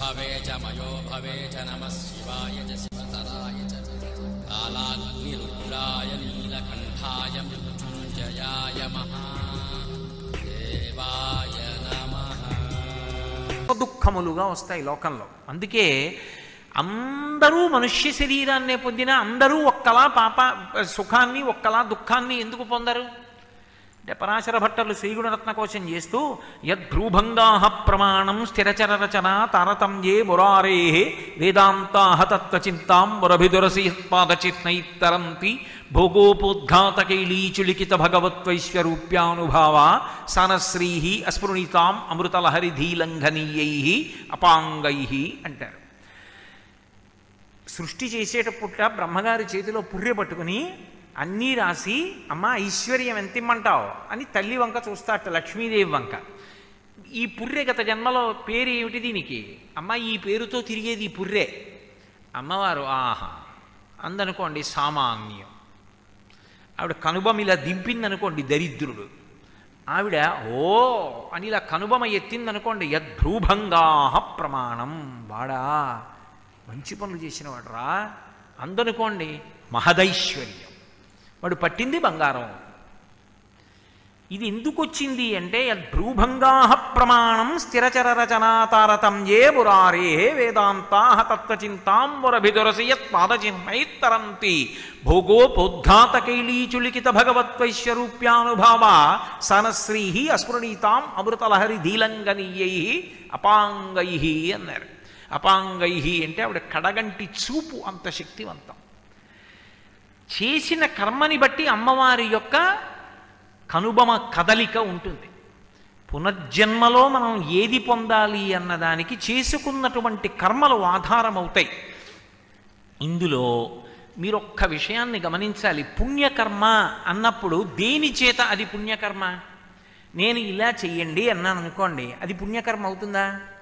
भवे च मयो भवे च नमः शिवाय च शिवतराय च कालाग्निरुद्राय नीलकण्ठाय मृत्युञ्जयाय महादेवाय नमः దుఃఖములుగా వస్తాయి లోకంలో అందుకే అందరూ మనుష్య శరీరాన్నే పొందిన అందరూ ఒక్కలా పాప సుఖాన్ని ఒక్కలా దుఃఖాన్ని ఎందుకు పొందరు అంటే పరాశర భట్టలు శ్రీగుణరత్న కోసం చేస్తూ యద్భ్రూభంగా ప్రమాణం స్థిరచర రచన తారతమ్యే మురారే వేదాంతా తత్వచింతాం మురభిదురసి పాదచిత్నైత్తరంతి భోగోపోద్ఘాతకైలీచులికిత భగవత్వైశ్వరూప్యానుభావ సనశ్రీ అస్ఫుణితాం అమృతలహరిధీలంఘనీయై అపాంగై అంటారు సృష్టి చేసేటప్పుట బ్రహ్మగారి చేతిలో పుర్రె పట్టుకుని అన్నీ రాసి అమ్మ ఐశ్వర్యం ఎంత ఇమ్మంటావు అని తల్లి వంక చూస్తాట లక్ష్మీదేవి వంక ఈ పుర్రె గత జన్మలో పేరు ఏమిటి దీనికి అమ్మ ఈ పేరుతో తిరిగేది ఈ పుర్రె అమ్మవారు ఆహా అందనుకోండి సామాన్యం ఆవిడ కనుబొమ ఇలా దింపిందనుకోండి దరిద్రుడు ఆవిడ ఓ అని ఇలా కనుబొమ ఎత్తిందనుకోండి యద్భ్రూభంగా ప్రమాణం వాడా మంచి పనులు చేసిన వాడురా అందనుకోండి మహదైశ్వర్యం వాడు పట్టింది బంగారం ఇది ఎందుకు వచ్చింది అంటే యద్భ్రూభంగా ప్రమాణం స్థిరచర రచనా తారతమ్యే మురారే వేదాంతా తత్వచింతాం మురభిదురసి యత్పాదచిన్మైత్తరంతి భోగోపోద్ఘాతకైలీచులికిత భగవత్వైశ్వరూప్యానుభావ సనశ్రీ అస్ఫురణీతాం అమృతలహరి ధీలంగనీయై అపాంగై అన్నారు అపాంగై అంటే ఆవిడ కడగంటి చూపు అంత శక్తివంతం చేసిన కర్మని బట్టి అమ్మవారి యొక్క కనుబొమ కదలిక ఉంటుంది పునర్జన్మలో మనం ఏది పొందాలి అన్నదానికి చేసుకున్నటువంటి కర్మలు ఆధారమవుతాయి ఇందులో మీరు ఒక్క విషయాన్ని గమనించాలి పుణ్యకర్మ అన్నప్పుడు దేని చేత అది పుణ్యకర్మ నేను ఇలా చెయ్యండి అన్నాను అనుకోండి అది పుణ్యకర్మ అవుతుందా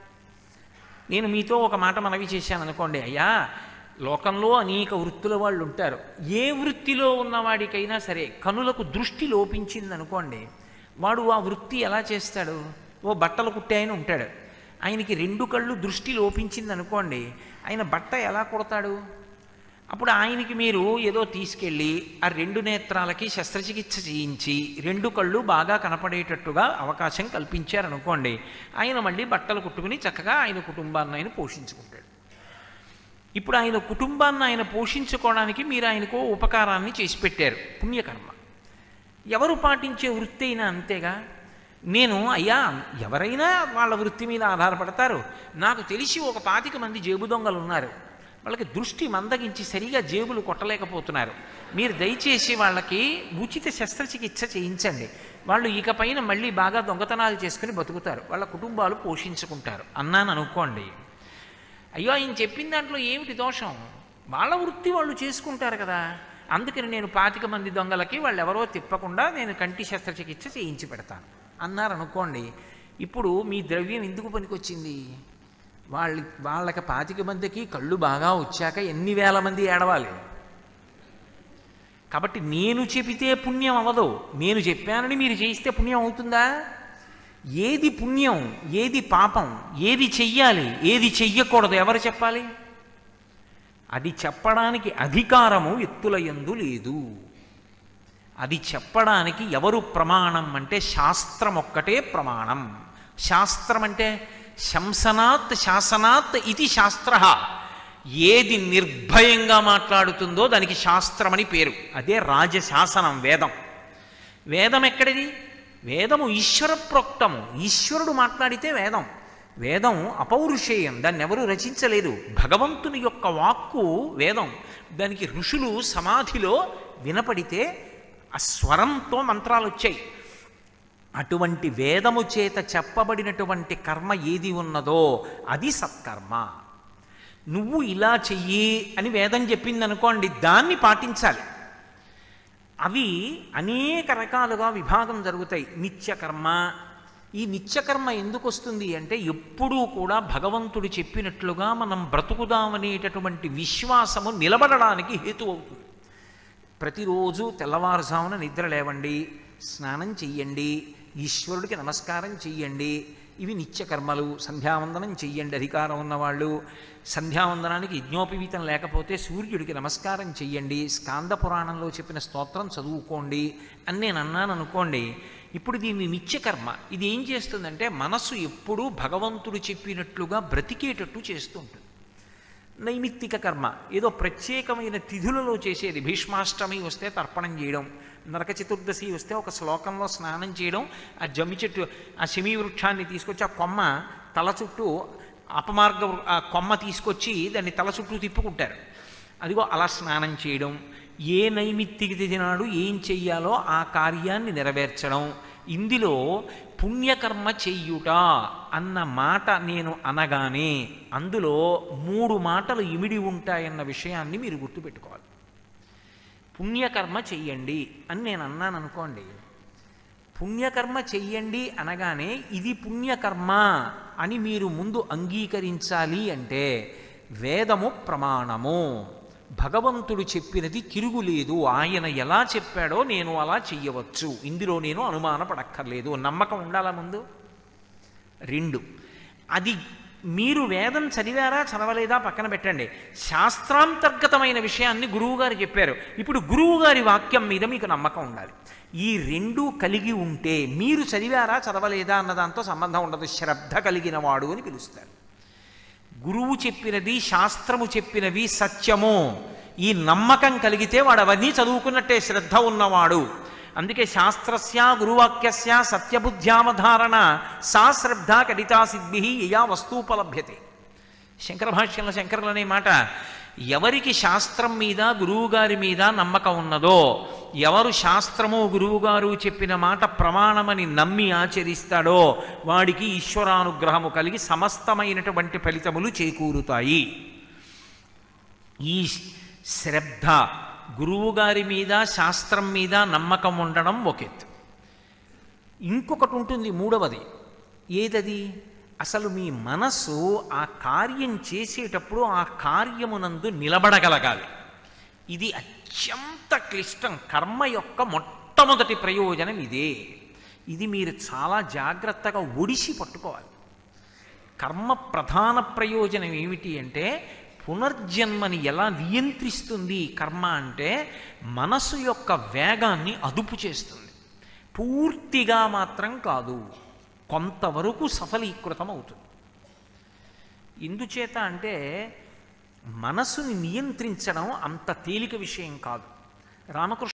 నేను మీతో ఒక మాట మనవి చేశాను అనుకోండి అయ్యా లోకంలో అనేక వృత్తుల వాళ్ళు ఉంటారు ఏ వృత్తిలో ఉన్నవాడికైనా సరే కనులకు దృష్టి లోపించింది అనుకోండి వాడు ఆ వృత్తి ఎలా చేస్తాడు ఓ బట్టలు కుట్టే ఆయన ఉంటాడు ఆయనకి రెండు కళ్ళు దృష్టి లోపించింది అనుకోండి ఆయన బట్ట ఎలా కుడతాడు అప్పుడు ఆయనకి మీరు ఏదో తీసుకెళ్ళి ఆ రెండు నేత్రాలకి శస్త్రచికిత్స చేయించి రెండు కళ్ళు బాగా కనపడేటట్టుగా అవకాశం కల్పించారనుకోండి ఆయన మళ్ళీ బట్టలు కుట్టుకుని చక్కగా ఆయన కుటుంబాన్ని ఆయన పోషించుకుంటాడు ఇప్పుడు ఆయన కుటుంబాన్ని ఆయన పోషించుకోవడానికి మీరు ఆయనకు ఉపకారాన్ని చేసి పెట్టారు పుణ్యకర్మ ఎవరు పాటించే వృత్తి అయినా అంతేగా నేను అయ్యా ఎవరైనా వాళ్ళ వృత్తి మీద ఆధారపడతారు నాకు తెలిసి ఒక పాతిక మంది జేబు దొంగలు ఉన్నారు వాళ్ళకి దృష్టి మందగించి సరిగా జేబులు కొట్టలేకపోతున్నారు మీరు దయచేసి వాళ్ళకి ఉచిత శస్త్రచికిత్స చేయించండి వాళ్ళు ఇకపైన మళ్ళీ బాగా దొంగతనాలు చేసుకుని బతుకుతారు వాళ్ళ కుటుంబాలు పోషించుకుంటారు అన్నాను అనుకోండి అయ్యో ఆయన చెప్పిన దాంట్లో ఏమిటి దోషం వాళ్ళ వృత్తి వాళ్ళు చేసుకుంటారు కదా అందుకని నేను పాతిక మంది దొంగలకి వాళ్ళు ఎవరో తిప్పకుండా నేను కంటి శస్త్రచికిత్స చేయించి పెడతాను అన్నారు అనుకోండి ఇప్పుడు మీ ద్రవ్యం ఎందుకు పనికొచ్చింది వాళ్ళ వాళ్ళకి పాతిక మందికి కళ్ళు బాగా వచ్చాక ఎన్ని వేల మంది ఏడవాలి కాబట్టి నేను చెబితే పుణ్యం అవ్వదు నేను చెప్పానని మీరు చేయిస్తే పుణ్యం అవుతుందా ఏది పుణ్యం ఏది పాపం ఏది చెయ్యాలి ఏది చెయ్యకూడదు ఎవరు చెప్పాలి అది చెప్పడానికి అధికారము ఎత్తుల యందు లేదు అది చెప్పడానికి ఎవరు ప్రమాణం అంటే శాస్త్రం ఒక్కటే ప్రమాణం శాస్త్రం అంటే శంసనాత్ శాసనాత్ ఇది శాస్త్ర ఏది నిర్భయంగా మాట్లాడుతుందో దానికి శాస్త్రం అని పేరు అదే రాజశాసనం వేదం వేదం ఎక్కడిది వేదము ఈశ్వర ప్రోక్తము ఈశ్వరుడు మాట్లాడితే వేదం వేదం అపౌరుషేయం దాన్ని ఎవరు రచించలేదు భగవంతుని యొక్క వాక్కు వేదం దానికి ఋషులు సమాధిలో వినపడితే ఆ స్వరంతో మంత్రాలు వచ్చాయి అటువంటి వేదము చేత చెప్పబడినటువంటి కర్మ ఏది ఉన్నదో అది సత్కర్మ నువ్వు ఇలా చెయ్యి అని వేదం చెప్పింది అనుకోండి దాన్ని పాటించాలి అవి అనేక రకాలుగా విభాగం జరుగుతాయి నిత్యకర్మ ఈ నిత్యకర్మ ఎందుకు వస్తుంది అంటే ఎప్పుడూ కూడా భగవంతుడు చెప్పినట్లుగా మనం బ్రతుకుదామనేటటువంటి విశ్వాసము నిలబడడానికి హేతు అవుతుంది ప్రతిరోజు తెల్లవారుజామున నిద్ర లేవండి స్నానం చెయ్యండి ఈశ్వరుడికి నమస్కారం చెయ్యండి ఇవి నిత్యకర్మలు సంధ్యావందనం చెయ్యండి అధికారం ఉన్నవాళ్ళు సంధ్యావందనానికి యజ్ఞోపవీతం లేకపోతే సూర్యుడికి నమస్కారం చెయ్యండి స్కాంద పురాణంలో చెప్పిన స్తోత్రం చదువుకోండి అని నేను అన్నాను అనుకోండి ఇప్పుడు దీన్ని నిత్యకర్మ ఇది ఏం చేస్తుందంటే మనస్సు ఎప్పుడూ భగవంతుడు చెప్పినట్లుగా బ్రతికేటట్టు చేస్తూ ఉంటుంది నైమిత్తిక కర్మ ఏదో ప్రత్యేకమైన తిథులలో చేసేది భీష్మాష్టమి వస్తే తర్పణం చేయడం నరక చతుర్దశి వస్తే ఒక శ్లోకంలో స్నానం చేయడం ఆ జమ్మి చెట్టు ఆ శమీ వృక్షాన్ని తీసుకొచ్చి ఆ కొమ్మ తల చుట్టూ అపమార్గ వృ- ఆ కొమ్మ తీసుకొచ్చి దాన్ని తల చుట్టూ తిప్పుకుంటారు అదిగో అలా స్నానం చేయడం ఏ నైమిత్తిక తిథి నాడు ఏం చెయ్యాలో ఆ కార్యాన్ని నెరవేర్చడం ఇందులో పుణ్యకర్మ చెయ్యుట అన్న మాట నేను అనగానే అందులో మూడు మాటలు ఇమిడి ఉంటాయన్న విషయాన్ని మీరు గుర్తుపెట్టుకోవాలి పుణ్యకర్మ చెయ్యండి అని నేను అన్నాను అనుకోండి పుణ్యకర్మ చెయ్యండి అనగానే ఇది పుణ్యకర్మ అని మీరు ముందు అంగీకరించాలి అంటే వేదము ప్రమాణము భగవంతుడు చెప్పినది తిరుగులేదు ఆయన ఎలా చెప్పాడో నేను అలా చెయ్యవచ్చు ఇందులో నేను అనుమానపడక్కర్లేదు నమ్మకం ఉండాలా ముందు రెండు అది మీరు వేదం చదివారా చదవలేదా పక్కన పెట్టండి శాస్త్రాంతర్గతమైన విషయాన్ని గురువుగారు చెప్పారు ఇప్పుడు గురువుగారి వాక్యం మీద మీకు నమ్మకం ఉండాలి ఈ రెండూ కలిగి ఉంటే మీరు చదివారా చదవలేదా అన్న దాంతో సంబంధం ఉండదు శ్రద్ధ కలిగిన వాడు అని పిలుస్తారు గురువు చెప్పినది శాస్త్రము చెప్పినవి సత్యము ఈ నమ్మకం కలిగితే వాడు అవన్నీ చదువుకున్నట్టే శ్రద్ధ ఉన్నవాడు అందుకే శాస్త్రస్య గురువాక్యస్య సత్యబుద్ధ్యావధారణ సా శ్రద్ధ కడితా సిద్ధి యయా వస్తూపలభ్యతే శంకర భాష్యంలో శంకరులు అనే మాట ఎవరికి శాస్త్రం మీద గురువుగారి మీద నమ్మకం ఉన్నదో ఎవరు శాస్త్రము గురువుగారు చెప్పిన మాట ప్రమాణమని నమ్మి ఆచరిస్తాడో వాడికి ఈశ్వరానుగ్రహము కలిగి సమస్తమైనటువంటి ఫలితములు చేకూరుతాయి ఈ శ్రద్ధ గురువుగారి మీద శాస్త్రం మీద నమ్మకం ఉండడం ఒక ఎత్తు ఇంకొకటి ఉంటుంది మూడవది ఏదది అసలు మీ మనస్సు ఆ కార్యం చేసేటప్పుడు ఆ కార్యమునందు నిలబడగలగాలి ఇది అత్యంత క్లిష్టం కర్మ యొక్క మొట్టమొదటి ప్రయోజనం ఇదే ఇది మీరు చాలా జాగ్రత్తగా ఒడిసి పట్టుకోవాలి కర్మ ప్రధాన ప్రయోజనం ఏమిటి అంటే పునర్జన్మని ఎలా నియంత్రిస్తుంది కర్మ అంటే మనసు యొక్క వేగాన్ని అదుపు చేస్తుంది పూర్తిగా మాత్రం కాదు కొంతవరకు సఫలీకృతం అవుతుంది ఎందుచేత అంటే మనసుని నియంత్రించడం అంత తేలిక విషయం కాదు రామకృష్ణ